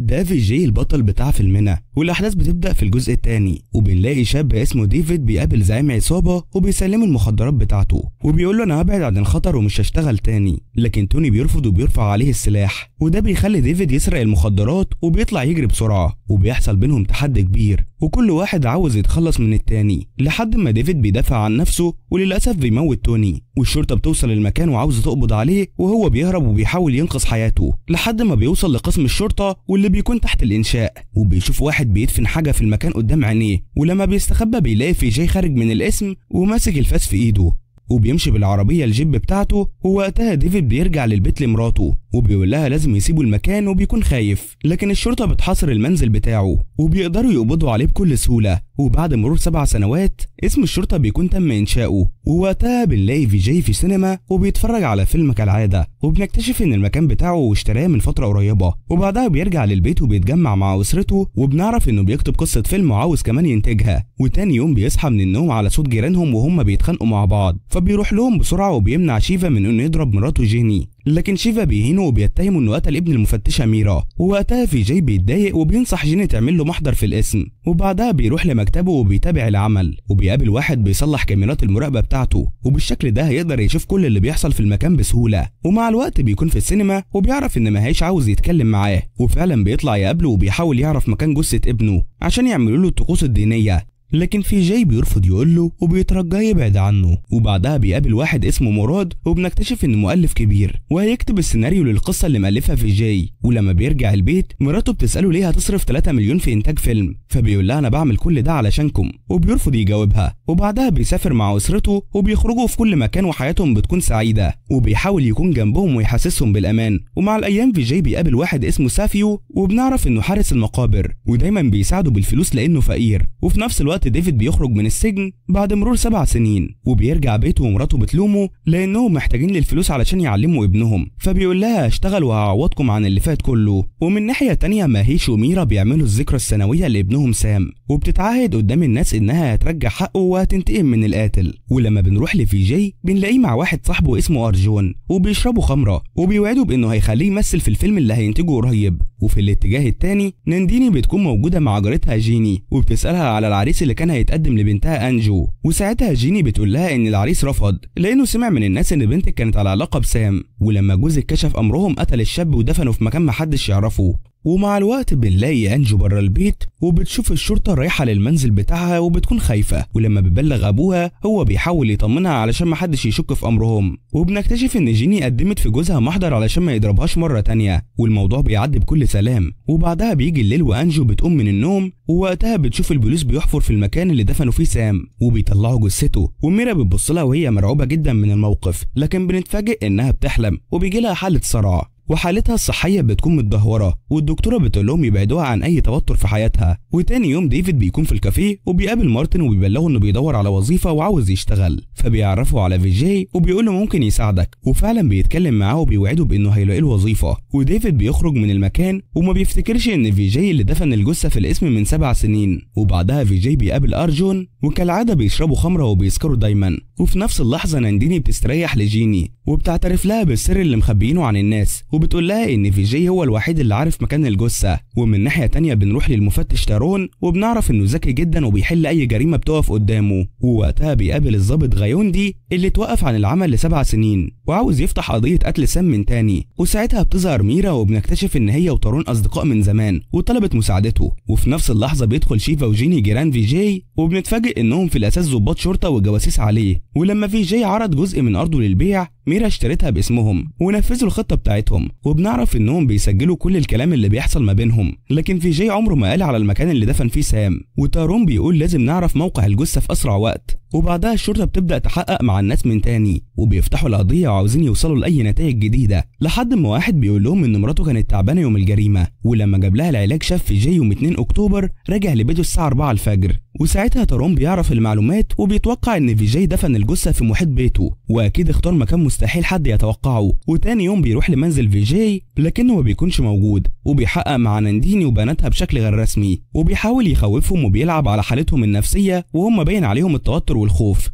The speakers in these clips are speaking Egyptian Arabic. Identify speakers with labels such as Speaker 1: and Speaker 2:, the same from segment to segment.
Speaker 1: ده في جي البطل بتاع فيلمنا والاحداث بتبدا في الجزء الثاني وبنلاقي شاب اسمه ديفيد بيقابل زعيم عصابه وبيسلمه المخدرات بتاعته وبيقول له انا هبعد عن الخطر ومش هشتغل تاني لكن توني بيرفض وبيرفع عليه السلاح وده بيخلي ديفيد يسرق المخدرات وبيطلع يجري بسرعه وبيحصل بينهم تحدي كبير وكل واحد عاوز يتخلص من التاني لحد ما ديفيد بيدافع عن نفسه وللاسف بيموت توني والشرطه بتوصل المكان وعاوزه تقبض عليه وهو بيهرب وبيحاول ينقذ حياته لحد ما بيوصل لقسم الشرطه واللي بيكون تحت الانشاء وبيشوف واحد بيدفن حاجه في المكان قدام عينيه ولما بيستخبى بيلاقي في جاي خارج من الاسم وماسك الفاس في ايده وبيمشي بالعربية الجيب بتاعته ووقتها ديفيد بيرجع للبيت لمراته وبيقول لها لازم يسيبوا المكان وبيكون خايف لكن الشرطة بتحاصر المنزل بتاعه وبيقدروا يقبضوا عليه بكل سهولة وبعد مرور سبع سنوات اسم الشرطة بيكون تم إنشاؤه ووقتها بنلاقي في جاي في سينما وبيتفرج على فيلم كالعادة وبنكتشف إن المكان بتاعه اشتراه من فترة قريبة وبعدها بيرجع للبيت وبيتجمع مع أسرته وبنعرف إنه بيكتب قصة فيلم وعاوز كمان ينتجها وتاني يوم بيصحى من النوم على صوت جيرانهم وهم بيتخانقوا مع بعض فبيروح لهم بسرعة وبيمنع شيفا من إنه يضرب مراته جيني لكن شيفا بيهينه وبيتهمه انه قتل ابن المفتشة ميرا ووقتها في جاي بيتضايق وبينصح جيني تعمل له محضر في الاسم وبعدها بيروح لمكتبه وبيتابع العمل وبيقابل واحد بيصلح كاميرات المراقبة بتاعته وبالشكل ده هيقدر يشوف كل اللي بيحصل في المكان بسهولة ومع الوقت بيكون في السينما وبيعرف ان ماهيش عاوز يتكلم معاه وفعلا بيطلع يقابله وبيحاول يعرف مكان جثة ابنه عشان يعملوا له الطقوس الدينية لكن في جاي بيرفض يقول له وبيترجاه يبعد عنه وبعدها بيقابل واحد اسمه مراد وبنكتشف انه مؤلف كبير وهيكتب السيناريو للقصه اللي مألفها في جاي ولما بيرجع البيت مراته بتساله ليه هتصرف 3 مليون في انتاج فيلم فبيقول لها انا بعمل كل ده علشانكم وبيرفض يجاوبها وبعدها بيسافر مع اسرته وبيخرجوا في كل مكان وحياتهم بتكون سعيده وبيحاول يكون جنبهم ويحسسهم بالامان ومع الايام في جاي بيقابل واحد اسمه سافيو وبنعرف انه حارس المقابر ودايما بيساعده بالفلوس لانه فقير وفي نفس الوقت ديفيد بيخرج من السجن بعد مرور سبع سنين وبيرجع بيته ومراته بتلومه لانهم محتاجين للفلوس علشان يعلموا ابنهم فبيقول لها هشتغل وهعوضكم عن اللي فات كله ومن ناحيه تانية ماهيش وميرا بيعملوا الذكرى السنويه لابنهم سام وبتتعهد قدام الناس انها هترجع حقه وهتنتقم من القاتل ولما بنروح لفي جي بنلاقيه مع واحد صاحبه اسمه ارجون وبيشربوا خمره وبيوعدوا بانه هيخليه يمثل في الفيلم اللي هينتجه قريب وفي الاتجاه التاني نانديني بتكون موجوده مع جارتها جيني وبتسالها على العريس اللي كان هيتقدم لبنتها انجو وساعتها جيني بتقول لها ان العريس رفض لانه سمع من الناس ان بنتك كانت على علاقه بسام ولما جوزك كشف امرهم قتل الشاب ودفنه في مكان محدش يعرفه ومع الوقت بنلاقي انجو بره البيت وبتشوف الشرطه رايحه للمنزل بتاعها وبتكون خايفه ولما بيبلغ ابوها هو بيحاول يطمنها علشان محدش يشك في امرهم وبنكتشف ان جيني قدمت في جوزها محضر علشان ما يضربهاش مره تانية والموضوع بيعدي بكل سلام وبعدها بيجي الليل وانجو بتقوم من النوم ووقتها بتشوف البوليس بيحفر في المكان اللي دفنوا فيه سام وبيطلعوا جثته وميرا بتبص لها وهي مرعوبه جدا من الموقف لكن بنتفاجئ انها بتحلم وبيجي لها حاله صرع وحالتها الصحية بتكون متدهورة والدكتورة بتقول لهم يبعدوها عن أي توتر في حياتها وتاني يوم ديفيد بيكون في الكافيه وبيقابل مارتن وبيبلغه إنه بيدور على وظيفة وعاوز يشتغل فبيعرفه على فيجي وبيقول له ممكن يساعدك وفعلا بيتكلم معاه وبيوعده بإنه هيلاقي له وظيفة وديفيد بيخرج من المكان وما بيفتكرش إن فيجي اللي دفن الجثة في الاسم من سبع سنين وبعدها فيجي بيقابل أرجون وكالعادة بيشربوا خمرة وبيسكروا دايما وفي نفس اللحظة نانديني بتستريح لجيني وبتعترف لها بالسر اللي مخبيينه عن الناس وبتقول لها ان فيجي هو الوحيد اللي عارف مكان الجثه ومن ناحيه تانية بنروح للمفتش تارون وبنعرف انه ذكي جدا وبيحل اي جريمه بتقف قدامه ووقتها بيقابل الضابط غيوندي اللي توقف عن العمل لسبع سنين وعاوز يفتح قضيه قتل سام من تاني وساعتها بتظهر ميرا وبنكتشف ان هي وتارون اصدقاء من زمان وطلبت مساعدته وفي نفس اللحظه بيدخل شيفا وجيني جيران فيجي وبنتفاجئ انهم في الاساس ضباط شرطه وجواسيس عليه ولما فيجي عرض جزء من ارضه للبيع ميرا اشترتها باسمهم ونفذوا الخطه بتاعتهم وبنعرف انهم بيسجلوا كل الكلام اللي بيحصل ما بينهم لكن في جاي عمره ما قال على المكان اللي دفن فيه سام وتارون بيقول لازم نعرف موقع الجثه في اسرع وقت وبعدها الشرطه بتبدا تحقق مع الناس من تاني وبيفتحوا القضيه وعاوزين يوصلوا لاي نتائج جديده لحد ما واحد بيقول لهم ان مراته كانت تعبانه يوم الجريمه ولما جاب لها العلاج شاف في جاي يوم 2 اكتوبر رجع لبيته الساعه 4 الفجر وساعتها تارون بيعرف المعلومات وبيتوقع ان فيجي دفن الجثه في محيط بيته واكيد اختار مكان مستحيل حد يتوقعه وتاني يوم بيروح لمنزل فيجي لكنه ما بيكونش موجود وبيحقق مع نانديني وبناتها بشكل غير رسمي وبيحاول يخوفهم وبيلعب على حالتهم النفسيه وهم باين عليهم التوتر والخوف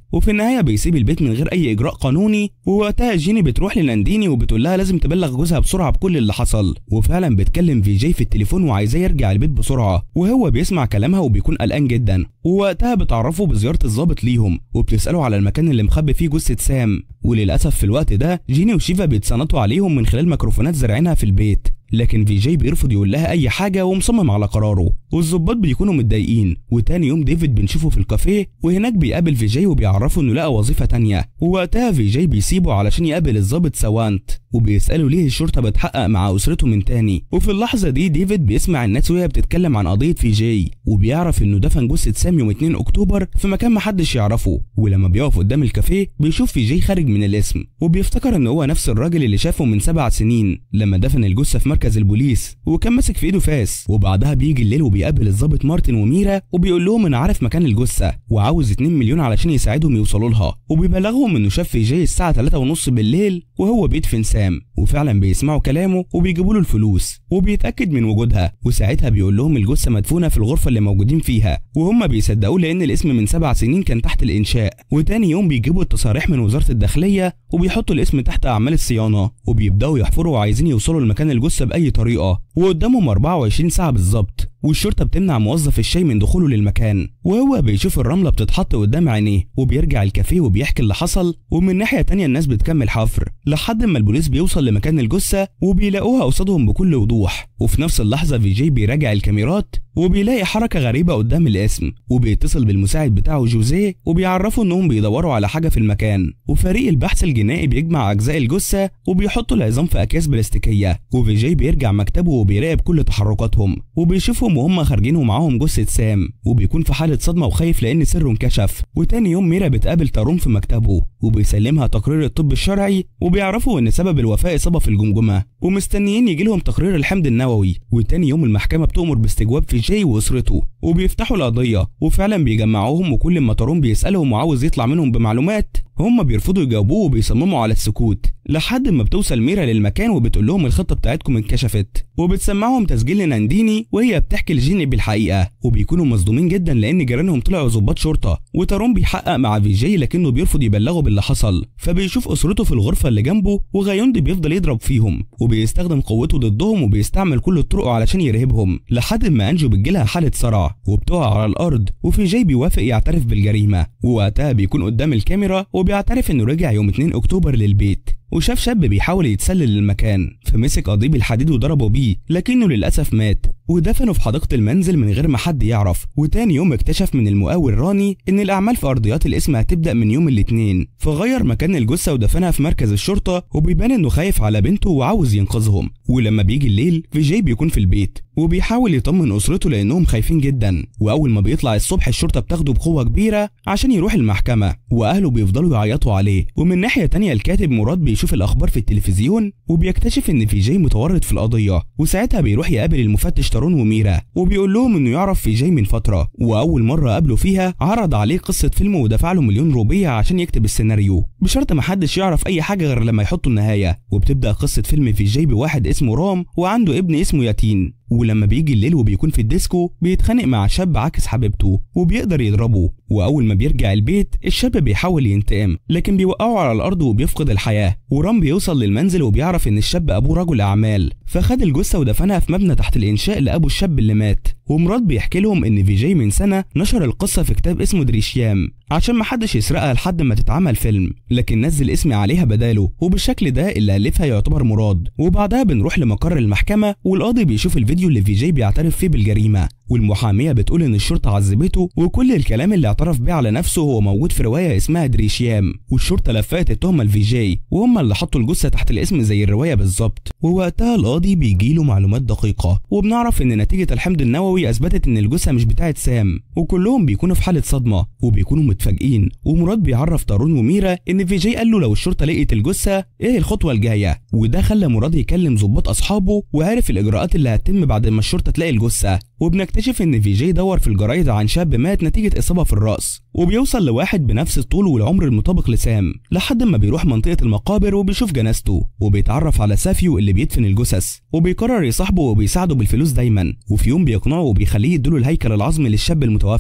Speaker 1: وفي النهايه بيسيب البيت من غير اي اجراء قانوني ووقتها جيني بتروح لنانديني وبتقول لها لازم تبلغ جوزها بسرعه بكل اللي حصل وفعلا بتكلم في جي في التليفون وعايزاه يرجع البيت بسرعه وهو بيسمع كلامها وبيكون قلقان جدا ووقتها بتعرفه بزياره الضابط ليهم وبتساله على المكان اللي مخبي فيه جثه سام وللاسف في الوقت ده جيني وشيفا بيتصنتوا عليهم من خلال ميكروفونات زارعينها في البيت لكن في جي بيرفض يقول لها اي حاجه ومصمم على قراره والظباط بيكونوا متضايقين وتاني يوم ديفيد بنشوفه في الكافيه وهناك بيقابل في جي وبيعرفه انه لقى وظيفه تانية ووقتها في جي بيسيبه علشان يقابل الضابط سوانت وبيساله ليه الشرطه بتحقق مع اسرته من تاني وفي اللحظه دي ديفيد بيسمع الناس وهي بتتكلم عن قضيه في جي وبيعرف انه دفن جثه سام يوم 2 اكتوبر في مكان محدش يعرفه ولما بيقف قدام الكافيه بيشوف في جي خارج من الاسم وبيفتكر ان هو نفس الراجل اللي شافه من سبع سنين لما دفن الجثه في مركز البوليس وكان ماسك في ايده فاس وبعدها بيجي الليل وبيقابل الضابط مارتن وميرا وبيقول لهم انا عارف مكان الجثه وعاوز 2 مليون علشان يساعدهم يوصلوا لها وبيبلغهم انه شاف في جي الساعه 3 ونص بالليل وهو بيدفن سام وفعلا بيسمعوا كلامه وبيجيبوا له الفلوس وبيتاكد من وجودها وساعتها بيقول لهم الجثه مدفونه في الغرفه اللي موجودين فيها وهم بيصدقوه لان الاسم من سبع سنين كان تحت الانشاء وتاني يوم بيجيبوا التصاريح من وزاره الداخليه وبيحطوا الاسم تحت اعمال الصيانه وبيبداوا يحفروا وعايزين يوصلوا لمكان الجثه باي طريقه وقدامهم 24 ساعه بالظبط والشرطه بتمنع موظف الشاي من دخوله للمكان وهو بيشوف الرمله بتتحط قدام عينيه وبيرجع الكافيه وبيحكي اللي حصل ومن ناحيه تانية الناس بتكمل حفر لحد ما البوليس بيوصل لمكان الجثه وبيلاقوها قصادهم بكل وضوح وفي نفس اللحظه في جي بيراجع الكاميرات وبيلاقي حركة غريبة قدام الاسم وبيتصل بالمساعد بتاعه جوزيه وبيعرفوا انهم بيدوروا على حاجة في المكان وفريق البحث الجنائي بيجمع اجزاء الجثة وبيحطوا العظام في اكياس بلاستيكية وفي جي بيرجع مكتبه وبيراقب كل تحركاتهم وبيشوفهم وهم خارجين ومعاهم جثة سام وبيكون في حالة صدمة وخايف لان سره انكشف وتاني يوم ميرا بتقابل تاروم في مكتبه وبيسلمها تقرير الطب الشرعي وبيعرفوا ان سبب الوفاة اصابة في الجمجمة ومستنيين يجيلهم تقرير الحمض النووي وتاني يوم المحكمة بتؤمر باستجواب في جاي واسرته وبيفتحوا القضيه وفعلا بيجمعوهم وكل ما تارون بيسالهم وعاوز يطلع منهم بمعلومات هم بيرفضوا يجاوبوه وبيصمموا على السكوت لحد ما بتوصل ميرا للمكان وبتقول لهم الخطه بتاعتكم انكشفت وبتسمعهم تسجيل لنانديني وهي بتحكي لجيني بالحقيقه وبيكونوا مصدومين جدا لان جيرانهم طلعوا ضباط شرطه وتارون بيحقق مع في جي لكنه بيرفض يبلغه باللي حصل فبيشوف اسرته في الغرفه اللي جنبه وغيوندي بيفضل يضرب فيهم وبيستخدم قوته ضدهم وبيستعمل كل الطرق علشان يرهبهم لحد ما انجو بتجيلها حاله صرع وبتقع على الارض وفي جي بيوافق يعترف بالجريمه ووقتها بيكون قدام الكاميرا وبيعترف انه رجع يوم 2 اكتوبر للبيت وشاف شاب بيحاول يتسلل للمكان فمسك قضيب الحديد وضربه بيه لكنه للأسف مات ودفنه في حديقة المنزل من غير ما حد يعرف وتاني يوم اكتشف من المقاول راني ان الاعمال في ارضيات الاسم هتبدا من يوم الاثنين فغير مكان الجثه ودفنها في مركز الشرطه وبيبان انه خايف على بنته وعاوز ينقذهم ولما بيجي الليل في جاي بيكون في البيت وبيحاول يطمن اسرته لانهم خايفين جدا واول ما بيطلع الصبح الشرطه بتاخده بقوه كبيره عشان يروح المحكمه واهله بيفضلوا يعيطوا عليه ومن ناحيه تانية الكاتب مراد بيشوف الاخبار في التلفزيون وبيكتشف ان في جاي متورط في القضيه وساعتها بيروح يقابل المفتش تارون وميرا وبيقول لهم انه يعرف في جاي من فتره واول مره قابله فيها عرض عليه قصه فيلم ودفع له مليون روبيه عشان يكتب السيناريو بشرط محدش يعرف اي حاجه غير لما يحطوا النهايه وبتبدا قصه فيلم في جاي بواحد اسمه رام وعنده ابن اسمه ياتين ولما بيجي الليل وبيكون في الديسكو بيتخانق مع شاب عاكس حبيبته وبيقدر يضربه واول ما بيرجع البيت الشاب بيحاول ينتقم لكن بيوقعه على الارض وبيفقد الحياه ورام بيوصل للمنزل وبيعرف ان الشاب ابوه رجل اعمال فخد الجثه ودفنها في مبنى تحت الانشاء لابو الشاب اللي مات ومراد بيحكي لهم ان في جي من سنه نشر القصه في كتاب اسمه دريشيام عشان محدش يسرقها لحد ما تتعمل فيلم لكن نزل اسمي عليها بداله وبالشكل ده اللي الفها يعتبر مراد وبعدها بنروح لمقر المحكمه والقاضي بيشوف الفيديو اللي في جي بيعترف فيه بالجريمه والمحاميه بتقول ان الشرطه عذبته وكل الكلام اللي اعترف بيه على نفسه هو موجود في روايه اسمها دريشيام والشرطه لفقت التهمه لفي جي وهم اللي حطوا الجثه تحت الاسم زي الروايه بالظبط ووقتها القاضي بيجيله معلومات دقيقه وبنعرف ان نتيجه الحمض النووي اثبتت ان الجثه مش بتاعه سام وكلهم بيكونوا في حاله صدمه وبيكونوا متفاجئين ومراد بيعرف تارون وميرا ان في جي قال له لو الشرطه لقيت الجثه ايه الخطوه الجايه وده خلى مراد يكلم ظباط اصحابه وعرف الاجراءات اللي هتتم بعد ما الشرطه تلاقي الجثه وبنكتشف ان في جي دور في الجرايد عن شاب مات نتيجه اصابه في الراس وبيوصل لواحد بنفس الطول والعمر المطابق لسام لحد ما بيروح منطقه المقابر وبيشوف جنازته وبيتعرف على سافيو اللي بيدفن الجثث وبيقرر يصاحبه وبيساعده بالفلوس دايما وفي يوم بيقنعه وبيخليه يديله الهيكل العظمي للشاب المتوفي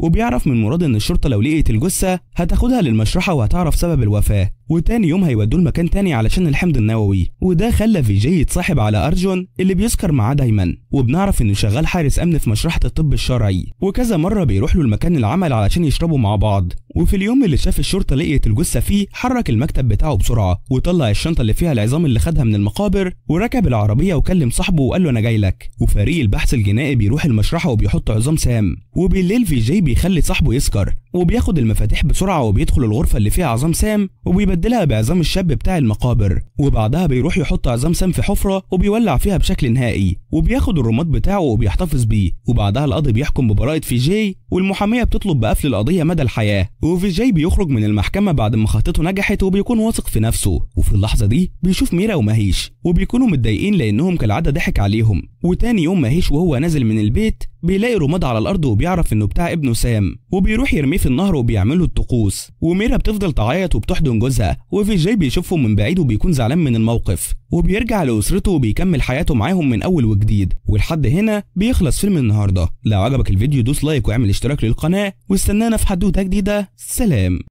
Speaker 1: وبيعرف من مراد ان الشرطه لو لقيت الجثه هتاخدها للمشرحه وهتعرف سبب الوفاه وتاني يوم هيودوه لمكان تاني علشان الحمض النووي وده خلى فيجي يتصاحب على ارجون اللي بيسكر معاه دايما وبنعرف انه شغال حارس امن في مشرحه الطب الشرعي وكذا مره بيروح له المكان العمل علشان يشربوا مع بعض وفي اليوم اللي شاف الشرطه لقيت الجثه فيه حرك المكتب بتاعه بسرعه وطلع الشنطه اللي فيها العظام اللي خدها من المقابر وركب العربيه وكلم صاحبه وقال له انا جاي لك وفريق البحث الجنائي بيروح المشرحه وبيحط عظام سام وبالليل في جي بيخلي صاحبه يسكر وبياخد المفاتيح بسرعه وبيدخل الغرفه اللي فيها عظام سام وبيبدلها بعظام الشاب بتاع المقابر وبعدها بيروح يحط عظام سام في حفره وبيولع فيها بشكل نهائي وبياخد الرماد بتاعه وبيحتفظ بيه وبعدها القاضي بيحكم ببراءه في جي والمحاميه بتطلب بقفل القضيه مدى الحياه وفي جي بيخرج من المحكمه بعد ما خطته نجحت وبيكون واثق في نفسه وفي اللحظه دي بيشوف ميرا ومهيش وبيكونوا متضايقين لانهم كالعاده ضحك عليهم وتاني يوم مهيش وهو نازل من البيت بيلاقي رماد على الارض وبيعرف انه بتاع ابنه سام وبيروح يرميه في النهر وبيعمله الطقوس وميرا بتفضل تعيط وبتحضن جوزها وفي جي بيشوفهم من بعيد وبيكون زعلان من الموقف وبيرجع لأسرته وبيكمل حياته معاهم من أول وجديد ولحد هنا بيخلص فيلم النهاردة لو عجبك الفيديو دوس لايك واعمل اشتراك للقناة واستنانا في حدوتة جديدة سلام